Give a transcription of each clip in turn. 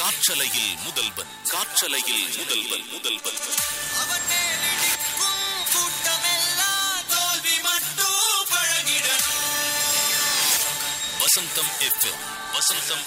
காற்றலையில் முதல்வன் காற்றலையில் முதல்வன் முதல்வன் அவன் மேலிடிக்கும் கூட்டமெல்லாம் தோல்வி மட்டும் பழகிடணும் வசந்தம் எஃப்எம் வசந்தம்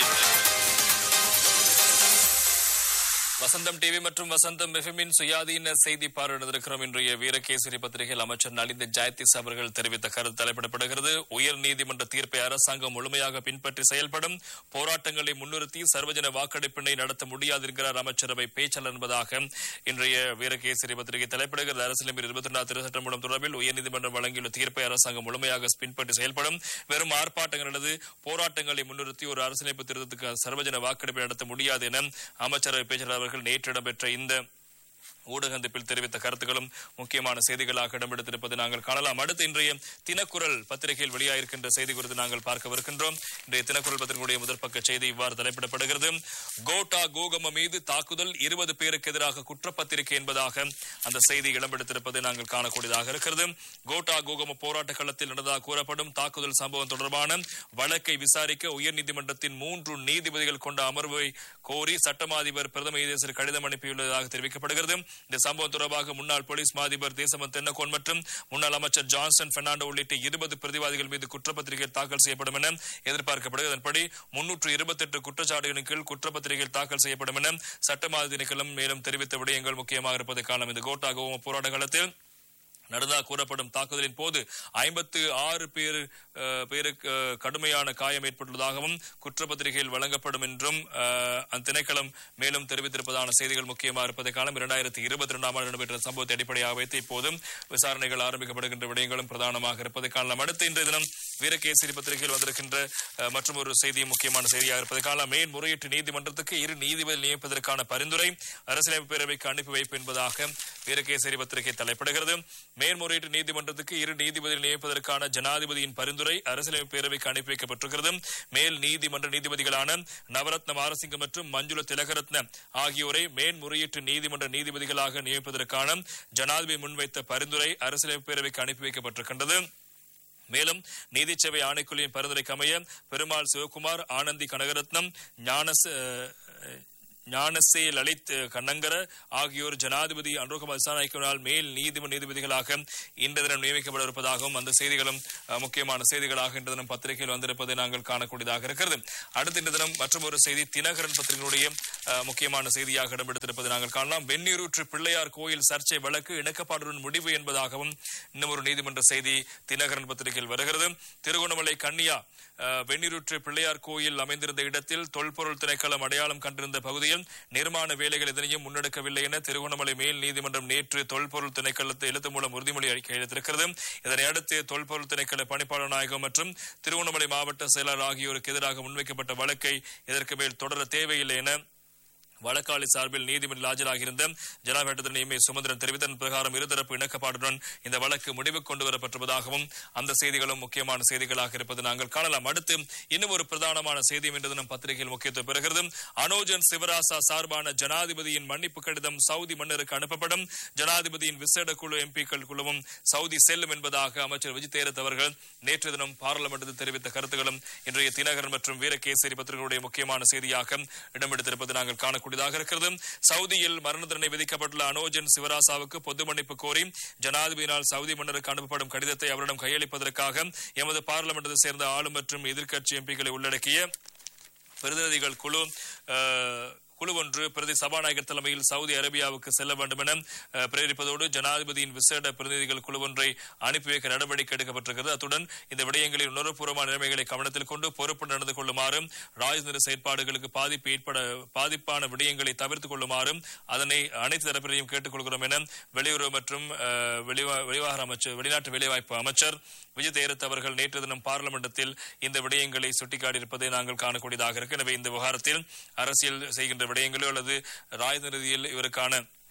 வசந்தம் டிவி மற்றும் வசந்தம் எஃப்எம்மின் சுயாதீன செய்தி பார்வையிட்டிருக்கிறோம் இன்றைய வீரகேசரி பத்திரிகையில் அமைச்சர் நலிந்த ஜெயதிஸ் அவர்கள் தெரிவித்த கருத்து தலைப்பிடப்படுகிறது உயர் நீதிமன்ற தீர்ப்பை அரசாங்கம் முழுமையாக பின்பற்றி செயல்படும் போராட்டங்களை முன்னிறுத்தி சர்வஜன வாக்கெடுப்பினை நடத்த முடியாது என்கிறார் அமைச்சரவை பேச்சாளர் என்பதாக இன்றைய வீரகேசரி பத்திரிகை தலைப்பிடுகிறது அரசியலமைப்பு இருபத்தி ரெண்டாம் திருச்சட்டம் மூலம் தொடர்பில் உயர்நீதிமன்றம் வழங்கியுள்ள தீர்ப்பை அரசாங்கம் முழுமையாக பின்பற்றி செயல்படும் வெறும் ஆர்ப்பாட்டங்கள் அல்லது போராட்டங்களை முன்னிறுத்தி ஒரு அரசியலமைப்பு திருத்தத்துக்கு சர்வஜன வாக்கெடுப்பை நடத்த முடியாது என அமைச்சரவை பேச்சாளர் அவர்கள் நேற்று இடம்பெற்ற இந்த ஊடகந்திப்பில் தெரிவித்த கருத்துக்களும் முக்கியமான செய்திகளாக இடம்பெடுத்திருப்பதை நாங்கள் காணலாம் அடுத்து இன்றைய தினக்குரல் பத்திரிகையில் வெளியாயிருக்கின்ற செய்தி குறித்து நாங்கள் பார்க்கவிருக்கின்றோம் இன்றைய தினக்குரல் பத்திரிகையுடைய முதற் பக்க செய்தி இவ்வாறு தலைப்பிடப்படுகிறது கோட்டா கோகம மீது தாக்குதல் இருபது பேருக்கு எதிராக குற்றப்பத்திரிகை என்பதாக அந்த செய்தி இடம்பெடுத்திருப்பதை நாங்கள் காணக்கூடியதாக இருக்கிறது கோட்டா கோகம போராட்ட களத்தில் நடந்ததாக கூறப்படும் தாக்குதல் சம்பவம் தொடர்பான வழக்கை விசாரிக்க உயர்நீதிமன்றத்தின் மூன்று நீதிபதிகள் கொண்ட அமர்வை கோரி சட்டமா அதிபர் பிரதம நீதியரசர் கடிதம் அனுப்பியுள்ளதாக தெரிவிக்கப்படுகிறது இந்த சம்பவம் தொடர்பாக முன்னாள் போலீஸ் மா அதிபர் தேசமன் தென்னகோன் மற்றும் முன்னாள் அமைச்சர் ஜான்சன் பெர்னாண்டோ உள்ளிட்ட இருபது பிரதிவாதிகள் மீது குற்றப்பத்திரிகை தாக்கல் செய்யப்படும் என எதிர்பார்க்கப்படுகிறது அதன்படி முன்னூற்று இருபத்தி எட்டு குற்றச்சாட்டுகளின் கீழ் குற்றப்பத்திரிகை தாக்கல் செய்யப்படும் என சட்டமா திணைக்களம் மேலும் தெரிவித்த விடயங்கள் முக்கியமாக இருப்பதை காணலாம் இந்த கோட்டா கோவம் போராட்ட காலத்தில் நடந்ததாக கூறப்படும் தாக்குதலின் போது ஐம்பத்து ஆறு பேர் அஹ், பேருக்கு அஹ், கடுமையான காயம் ஏற்பட்டுள்ளதாகவும் குற்றப்பத்திரிகையில் வழங்கப்படும் என்றும் அஹ், அந்த திணைக்களம் மேலும் தெரிவித்திருப்பதான செய்திகள் முக்கியமாக இருப்பதை காலம் இரண்டாயிரத்தி இருபத்தி ரெண்டாம் ஆண்டு நடைபெற்ற சம்பவத்தை அடிப்படையாக வைத்து இப்போதும் விசாரணைகள் ஆரம்பிக்கப்படுகின்ற விடயங்களும் பிரதானமாக இருப்பதை காணலாம் அடுத்து இன்றைய தினம் வீரகேசரி பத்திரிகையில் வந்திருக்கின்ற அஹ், மற்றும் ஒரு செய்தி முக்கியமான செய்தியாக இருப்பதை காணலாம் மேன்முறையீட்டு நீதிமன்றத்துக்கு இரு நீதிபதி நியமிப்பதற்கான பரிந்துரை அரசியலமைப்பு பேரவைக்கு அனுப்பி வைப்பு என்பதாக வீரகேசரி பத்திரிகை தலைப்படுகிறது மேன்முறையீட்டு நீதிமன்றத்துக்கு இரு நீதிபதி நியமிப்பதற்கான ஜனாதிபதியின் பரிந்துரை அரசியலமைப்பு பேரவைக்கு அனுப்பி வைக்கப்பட்டிருக்கிறது மேல் நீதிமன்ற நீதிபதிகளான நவரத்ன மாரசிங்க மற்றும் மஞ்சுள திலகரத்ன ஆகியோரை மேன்முறையீட்டு நீதிமன்ற நீதிபதிகளாக நியமிப்பதற்கான ஜனாதிபதி முன்வைத்த பரிந்துரை அரசியலமைப்பு பேரவைக்கு அனுப்பி வைக்கப்பட்டிருக்கின்றது மேலும் நீதிச்சேவை ஆணைக்குழுவின் பரிந்துரைக்கு அமைய பெருமாள் சிவகுமார் ஆனந்தி கனகரத்னம் ஞானச அஹ், ஞானசே லலித் கண்ணங்கர ஆகியோர் ஜனாதிபதி அனுகுமார் விசாரணைக்கினால் மேல் நீதிமன்ற நீதிபதிகளாக இன்று தினம் நியமிக்கப்பட இருப்பதாகவும் அந்த செய்திகளும் அஹ், முக்கியமான செய்திகளாக இன்று தினம் பத்திரிகையில் வந்திருப்பதை நாங்கள் காணக்கூடியதாக இருக்கிறது அடுத்த இந்த தினம் மற்றும் ஒரு செய்தி தினகரன் பத்திரிகையுடைய அஹ், முக்கியமான செய்தியாக இடம்பெடுத்திருப்பதை நாங்கள் காணலாம் வெந்நீரூற்று பிள்ளையார் கோயில் சர்ச்சை வழக்கு இணக்கப்பாடுடன் முடிவு என்பதாகவும் இன்னும் ஒரு நீதிமன்ற செய்தி தினகரன் பத்திரிகையில் வருகிறது திருகோணமலை கன்னியா அஹ், வெந்நீரூற்று பிள்ளையார் கோயில் அமைந்திருந்த இடத்தில் தொல்பொருள் திணைக்களம் அடையாளம் கண்டிருந்த பகுதியில் நிர்மாண வேலைகள் எதனையும் முன்னெடுக்கவில்லை என திருகோணமலை மேல் நீதிமன்றம் நேற்று தொல்பொருள் திணைக்களத்தை எழுத்து மூலம் உறுதிமொழி அறிக்கை அளித்திருக்கிறது இதனை அடுத்து தொல்பொருள் திணைக்கள பணிப்பாளர் நாயகம் மற்றும் திருகோணமலை மாவட்ட செயலர் ஆகியோருக்கு எதிராக முன்வைக்கப்பட்ட வழக்கை இதற்கு மேல் தொடர தேவையில்லை என வழக்காளி சார்பில் நீதிமன்றில் ஆஜராகியிருந்த ஜனாபேட்டத்தின் எம் ஏ சுமந்திரன் தெரிவித்ததன் பிரகாரம் இருதரப்பு இணக்கப்பாடுடன் இந்த வழக்கு முடிவுக்கு கொண்டு வரப்பட்டிருப்பதாகவும் அந்த செய்திகளும் முக்கியமான செய்திகளாக இருப்பது நாங்கள் காணலாம் அடுத்து இன்னும் ஒரு பிரதானமான செய்தியும் இன்று தினம் பத்திரிகையில் முக்கியத்துவம் பெறுகிறது அனோஜன் சிவராசா சார்பான ஜனாதிபதியின் மன்னிப்பு கடிதம் சவுதி மன்னருக்கு அனுப்பப்படும் ஜனாதிபதியின் விசேட குழு எம்பிக்கள் குழுவும் சவுதி செல்லும் என்பதாக அமைச்சர் விஜய் தேரத் அவர்கள் நேற்று தினம் பாராளுமன்றத்தில் தெரிவித்த கருத்துக்களும் இன்றைய தினகரன் மற்றும் வீரகேசரி பத்திரிகையுடைய முக்கியமான செய்தியாக இடம்பெடுத்திருப்பது நாங்கள் காணக்கூடியதாக இருக்கிறது சவுதியில் மரண தண்டனை விதிக்கப்பட்டுள்ள அனோஜன் சிவராசாவுக்கு பொது மன்னிப்பு கோரி ஜனாதிபதியினால் சவுதி மன்னருக்கு அனுப்பப்படும் கடிதத்தை அவரிடம் கையளிப்பதற்காக எமது பாராளுமன்றத்தை சேர்ந்த ஆளும் மற்றும் எதிர்க்கட்சி எம்பிக்களை உள்ளடக்கிய பிரதிநிதிகள் குழு அஹ், குழு ஒன்று பிரதி சபாநாயகர் தலைமையில் சவுதி அரேபியாவுக்கு செல்ல வேண்டும் என அஹ், பிரேரிப்பதோடு ஜனாதிபதியின் விசேட பிரதிநிதிகள் குழு ஒன்றை அனுப்பி வைக்க நடவடிக்கை எடுக்கப்பட்டிருக்கிறது அத்துடன் இந்த விடயங்களில் உணர்வுபூர்வமான நிலைமைகளை கவனத்தில் கொண்டு பொறுப்பு நடந்து கொள்ளுமாறு ராஜ்நிலை செயற்பாடுகளுக்கு பாதிப்பு ஏற்பட பாதிப்பான விடயங்களை தவிர்த்துக் கொள்ளுமாறும் அதனை அனைத்து தரப்பினரையும் கேட்டுக்கொள்கிறோம் என வெளியுறவு மற்றும் அஹ், வெளிவா- வெளிவார அமைச்சர் வெளிநாட்டு வேலைவாய்ப்பு அமைச்சர் விஜய் தேரத் அவர்கள் நேற்று தினம் பார்லிமெண்டத்தில் இந்த விடயங்களை சுட்டிக்காட்டியிருப்பதை நாங்கள் காணக்கூடியதாக இருக்கு எனவே இந்த விவகாரத்தில் அரசியல் செய்கின்ற விடயங்களோ அல்லது ராஜநிதியில் இவருக்கான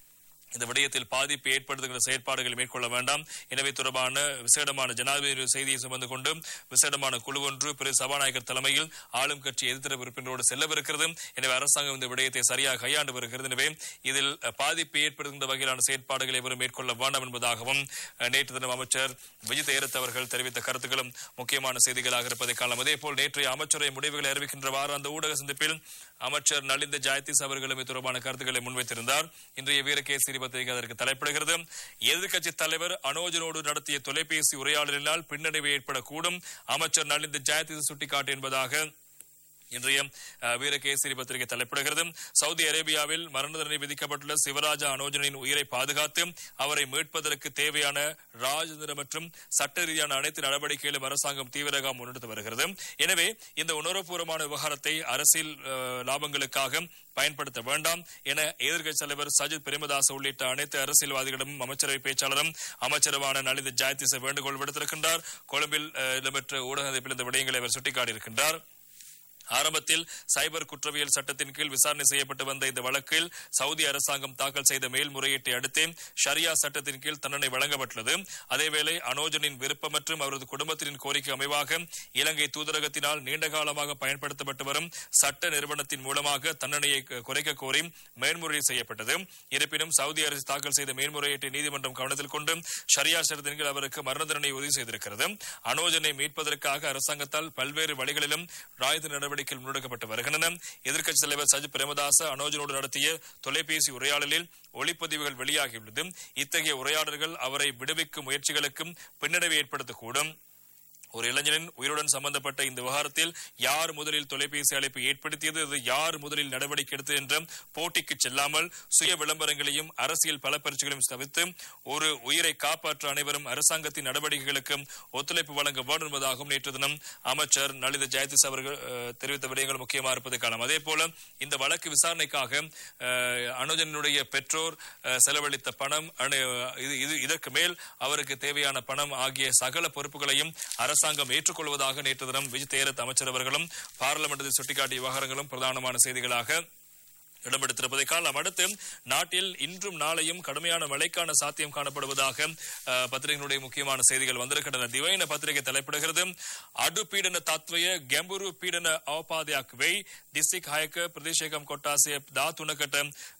இந்த விடயத்தில் பாதிப்பு ஏற்படுத்துகிற செயற்பாடுகளை மேற்கொள்ள வேண்டாம் எனவே தொடர்பான விசேடமான ஜனாதிபதி செய்தியை சுமந்து கொண்டு விசேடமான குழு ஒன்று பிற சபாநாயகர் தலைமையில் ஆளும் கட்சி எதிர்த்தரப்பு உறுப்பினரோடு செல்லவிருக்கிறது எனவே அரசாங்கம் இந்த விடயத்தை சரியாக கையாண்டு வருகிறது எனவே இதில் அஹ், பாதிப்பு ஏற்படுத்துகின்ற வகையிலான செயற்பாடுகளை எவரும் மேற்கொள்ள வேண்டாம் என்பதாகவும் அஹ், நேற்று தினம் அமைச்சர் விஜய் தேரத் அவர்கள் தெரிவித்த கருத்துக்களும் முக்கியமான செய்திகளாக இருப்பதை காணலாம் அதேபோல் நேற்றைய அமைச்சரவை முடிவுகளை அறிவிக்கின்ற வாராந்த ஊடக சந்திப்பில் அமைச்சர் நலிந்த ஜாயதீஸ் அவர்களும் இது தொடர்பான கருத்துக்களை முன்வைத்திருந்தார் இன்றைய வீரகேசரி பத்திரிகை அதற்கு தலைப்பிடுகிறது எதிர்க்கட்சி தலைவர் அனோஜனோடு நடத்திய தொலைபேசி உரையாடலினால் பின்னடைவு ஏற்படக்கூடும் அமைச்சர் நலிந்த ஜாயதீஸ் சுட்டிக்காட்டு என்பதாக இன்றைய அஹ், வீரகேசரி பத்திரிகை தலைப்பிடுகிறது சவுதி அரேபியாவில் மரண தண்டனை விதிக்கப்பட்டுள்ள சிவராஜா அனோஜனின் உயிரை பாதுகாத்து அவரை மீட்பதற்கு தேவையான ராஜதந்திர மற்றும் சட்ட ரீதியான அனைத்து நடவடிக்கைகளும் அரசாங்கம் தீவிரமாக முன்னெடுத்து வருகிறது எனவே இந்த உணர்வுபூர்வமான விவகாரத்தை அரசியல் அஹ், லாபங்களுக்காக பயன்படுத்த வேண்டாம் என எதிர்க்கட்சி தலைவர் சஜித் பிரேமதாஸ் உள்ளிட்ட அனைத்து அரசியல்வாதிகளிடமும் அமைச்சரவை பேச்சாளரும் அமைச்சருமான நலித ஜாயதிச வேண்டுகோள் விடுத்திருக்கின்றார் கொழும்பில் அஹ், இடம்பெற்ற ஊடக சந்திப்பில் இந்த விடயங்களை அவர் சுட்டிக்காட்டியிருக்கின்றார் ஆரம்பத்தில் சைபர் குற்றவியல் சட்டத்தின் கீழ் விசாரணை செய்யப்பட்டு வந்த இந்த வழக்கில் சவுதி அரசாங்கம் தாக்கல் செய்த மேல்முறையீட்டை அடுத்தே ஷரியா சட்டத்தின் கீழ் தண்டனை வழங்கப்பட்டுள்ளது அதேவேளை அனோஜனின் விருப்பம் மற்றும் அவரது குடும்பத்தின் கோரிக்கை அமைவாக இலங்கை தூதரகத்தினால் நீண்ட காலமாக பயன்படுத்தப்பட்டு வரும் சட்ட நிறுவனத்தின் மூலமாக தண்டனையை கு- குறைக்க கோரி மேல்முறையீடு செய்யப்பட்டது இருப்பினும் சவுதி அரசு தாக்கல் செய்த மேல்முறையீட்டை நீதிமன்றம் கவனத்தில் கொண்டு ஷரியா சட்டத்தின் கீழ் அவருக்கு மரண தண்டனை உறுதி செய்திருக்கிறது அனோஜனை மீட்பதற்காக அரசாங்கத்தால் பல்வேறு வழிகளிலும் ராயுத நடவடிக்கைகள் முன்னெடுக்கப்பட்டு வருகின்றன எதிர்க்கட்சித் தலைவர் சஜித் பிரேமதாச அனோஜனோடு நடத்திய தொலைபேசி உரையாடலில் ஒளிப்பதிவுகள் வெளியாகியுள்ளது இத்தகைய உரையாடல்கள் அவரை விடுவிக்கும் முயற்சிகளுக்கும் பின்னடைவை ஏற்படுத்தக்கூடும் ஒரு இளைஞனின் உயிருடன் சம்பந்தப்பட்ட இந்த விவகாரத்தில் யார் முதலில் தொலைபேசி அழைப்பு ஏற்படுத்தியது அது யார் முதலில் நடவடிக்கை எடுத்தது என்ற போட்டிக்கு செல்லாமல் சுய விளம்பரங்களையும் அரசியல் பல பரீட்சைகளையும் தவிர்த்து ஒரு உயிரை காப்பாற்ற அனைவரும் அரசாங்கத்தின் நடவடிக்கைகளுக்கு ஒத்துழைப்பு வழங்க வேண்டும் என்பதாகவும் நேற்று தினம் அமைச்சர் நலித ஜெயதிஸ் அவர்கள் அஹ், தெரிவித்த விடயங்கள் முக்கியமாக இருப்பதை காணலாம் அதே போல இந்த வழக்கு விசாரணைக்காக அஹ், அனுஜனுடைய பெற்றோர் அஹ், செலவழித்த பணம் அனு- இது இது- இதற்கு மேல் அவருக்கு தேவையான பணம் ஆகிய சகல பொறுப்புகளையும் அரசாங்கம் ஏற்றுக்கொள்வதாக நேற்று தினம் விஜய் தேரத் அமைச்சர் அவர்களும் பாராளுமன்றத்தில் சுட்டிக்காட்டிய விவகாரங்களும் பிரதானமான செய்திகளாக இடம்பெடுத்திருப்பதை காணலாம் அடுத்து நாட்டில் இன்றும் நாளையும் கடுமையான மழைக்கான சாத்தியம் காணப்படுவதாக அஹ், பத்திரிகையினுடைய முக்கியமான செய்திகள் வந்திருக்கின்றன திவைன பத்திரிகை தலைப்பிடுகிறது අඩු පීඩන තත්වය ගැඹුරු පීඩන අවපාදයක් වෙයි දිස්සික් හයක பிரதேசகம் கொட்டாசிய தாத்துணக்கட்ட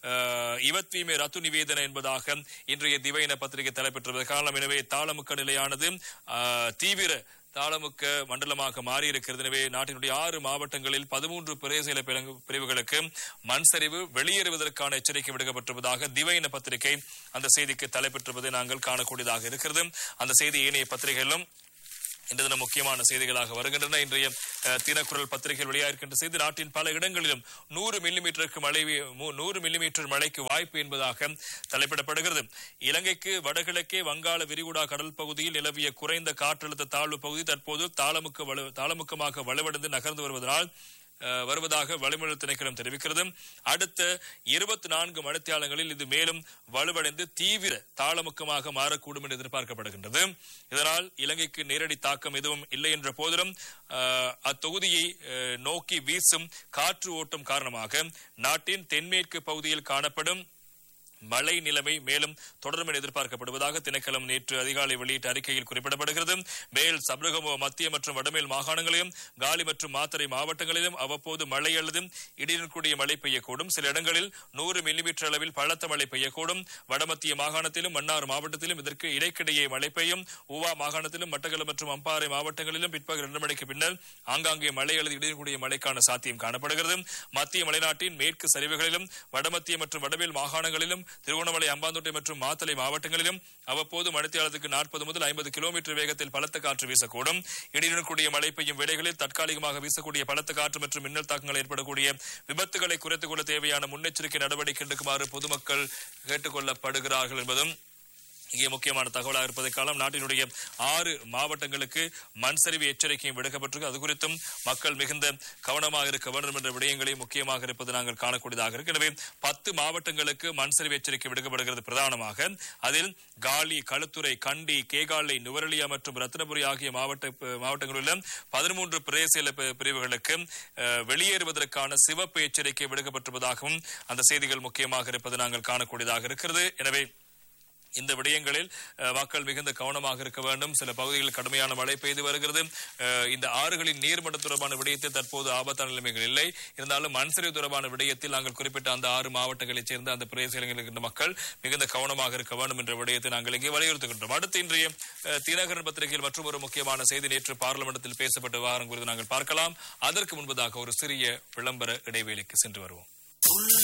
இவத்வீமே ரத்து நிவேதன என்பதாக இன்றைய திவைன பத்திரிகை தலைப்பெற்றுவது காரணம் எனவே தாளமுக்க நிலையானது அஹ், தீவிர தாளமுக்க மண்டலமாக மாறியிருக்கிறது எனவே நாட்டினுடைய ஆறு மாவட்டங்களில் பதிமூன்று பிரதேச பிரிவு- பிரிவுகளுக்கு மண் சரிவு வெளியேறுவதற்கான எச்சரிக்கை விடுக்கப்பட்டிருப்பதாக திவைன பத்திரிகை அந்த செய்திக்கு தலைப்பெற்றிருப்பதை நாங்கள் காணக்கூடியதாக இருக்கிறது அந்த செய்தி ஏனைய பத்திரிகைகளிலும் இன்று தினம் முக்கியமான செய்திகளாக வருகின்றன இன்றைய அஹ், தினக்குரல் பத்திரிகையில் வெளியாகின்ற செய்தி நாட்டின் பல இடங்களிலும் நூறு மில்லிமீட்டருக்கு மழை மு- நூறு மில்லிமீட்டர் மழைக்கு வாய்ப்பு என்பதாக தலைப்பிடப்படுகிறது இலங்கைக்கு வடகிழக்கே வங்காள விரிகுடா கடல் பகுதியில் நிலவிய குறைந்த காற்றழுத்த தாழ்வு பகுதி தற்போது தாளமுக்க வலு தாளமுக்கமாக வலுவடைந்து நகர்ந்து வருவதனால் அஹ், வருவதாக வளிமண்டல திணைக்களம் தெரிவிக்கிறது அடுத்த இருபத்தி நான்கு மணித்தியாலங்களில் இது மேலும் வலுவடைந்து தீவிர தாளமுக்கமாக மாறக்கூடும் என்று எதிர்பார்க்கப்படுகின்றது இதனால் இலங்கைக்கு நேரடி தாக்கம் எதுவும் இல்லை என்ற போதிலும் அஹ், அத்தொகுதியை அஹ், நோக்கி வீசும் காற்று ஓட்டம் காரணமாக நாட்டின் தென்மேற்கு பகுதியில் காணப்படும் மழை நிலைமை மேலும் தொடரும் என எதிர்பார்க்கப்படுவதாக திணைக்களம் நேற்று அதிகாலை வெளியிட்ட அறிக்கையில் குறிப்பிடப்படுகிறது மேல் சபரகமோ மத்திய மற்றும் வடமேல் மாகாணங்களிலும் காலி மற்றும் மாத்தறை மாவட்டங்களிலும் அவ்வப்போது மழை அல்லது இடியுடன் கூடிய மழை பெய்யக்கூடும் சில இடங்களில் நூறு மில்லிமீட்டர் அளவில் பலத்த மழை பெய்யக்கூடும் வடமத்திய மாகாணத்திலும் மன்னார் மாவட்டத்திலும் இதற்கு இடைக்கிடையே மழை பெய்யும் ஊவா மாகாணத்திலும் மட்டக்களப்பு மற்றும் அம்பாறை மாவட்டங்களிலும் பிற்பகல் இரண்டு மணிக்கு பின்னர் ஆங்காங்கே மழை அல்லது இடியுடன் கூடிய மழைக்கான சாத்தியம் காணப்படுகிறது மத்திய மலைநாட்டின் மேற்கு சரிவுகளிலும் வடமத்திய மற்றும் வடமேல் மாகாணங்களிலும் திருவண்ணாமலை அம்பாந்தோட்டை மற்றும் மாத்தளை மாவட்டங்களிலும் அவ்வப்போது மணித்தியாலத்துக்கு நாற்பது முதல் ஐம்பது கிலோமீட்டர் வேகத்தில் பலத்த காற்று வீசக்கூடும் இடியுடன் கூடிய மழை பெய்யும் வேளைகளில் தற்காலிகமாக வீசக்கூடிய பலத்த காற்று மற்றும் மின்னல் தாக்கங்கள் ஏற்படக்கூடிய விபத்துகளை குறைத்துக் கொள்ள தேவையான முன்னெச்சரிக்கை நடவடிக்கை எடுக்குமாறு பொதுமக்கள் கேட்டுக் கொள்ளப்படுகிறார்கள் என்பதும் இங்கே முக்கியமான தகவலாக இருப்பதை காலம் நாட்டினுடைய ஆறு மாவட்டங்களுக்கு மண் சரிவு எச்சரிக்கையும் விடுக்கப்பட்டிருக்கு அது குறித்தும் மக்கள் மிகுந்த கவனமாக இருக்க வேண்டும் என்ற விடயங்களையும் முக்கியமாக இருப்பது நாங்கள் காணக்கூடியதாக இருக்கு எனவே பத்து மாவட்டங்களுக்கு மண் சரிவு எச்சரிக்கை விடுக்கப்படுகிறது பிரதானமாக அதில் காலி களுத்துறை கண்டி கேகாலை நுவரலியா மற்றும் ரத்னபுரி ஆகிய மாவட்ட மாவட்டங்களிலும் பதிமூன்று பிரதேச பிரிவுகளுக்கு அஹ், வெளியேறுவதற்கான சிவப்பு எச்சரிக்கை விடுக்கப்பட்டிருப்பதாகவும் அந்த செய்திகள் முக்கியமாக இருப்பது நாங்கள் காணக்கூடியதாக இருக்கிறது எனவே இந்த விடயங்களில் அஹ், மக்கள் மிகுந்த கவனமாக இருக்க வேண்டும் சில பகுதிகளில் கடுமையான மழை பெய்து வருகிறது அஹ், இந்த ஆறுகளின் நீர்மட்டம் தொடர்பான விடயத்தில் தற்போது ஆபத்தான நிலைமைகள் இல்லை இருந்தாலும் மண்சரிவு தொடர்பான விடயத்தில் நாங்கள் குறிப்பிட்ட அந்த ஆறு மாவட்டங்களைச் சேர்ந்த அந்த பிரதேசங்களில் இருக்கின்ற மக்கள் மிகுந்த கவனமாக இருக்க வேண்டும் என்ற விடயத்தை நாங்கள் இங்கே வலியுறுத்துகின்றோம் அடுத்து இன்றைய அஹ், தினகரன் பத்திரிகையில் மற்றும் ஒரு முக்கியமான செய்தி நேற்று பார்லிமெண்டத்தில் பேசப்பட்ட விவகாரம் குறித்து நாங்கள் பார்க்கலாம் அதற்கு முன்பதாக ஒரு சிறிய விளம்பர இடைவேளைக்கு சென்று வருவோம்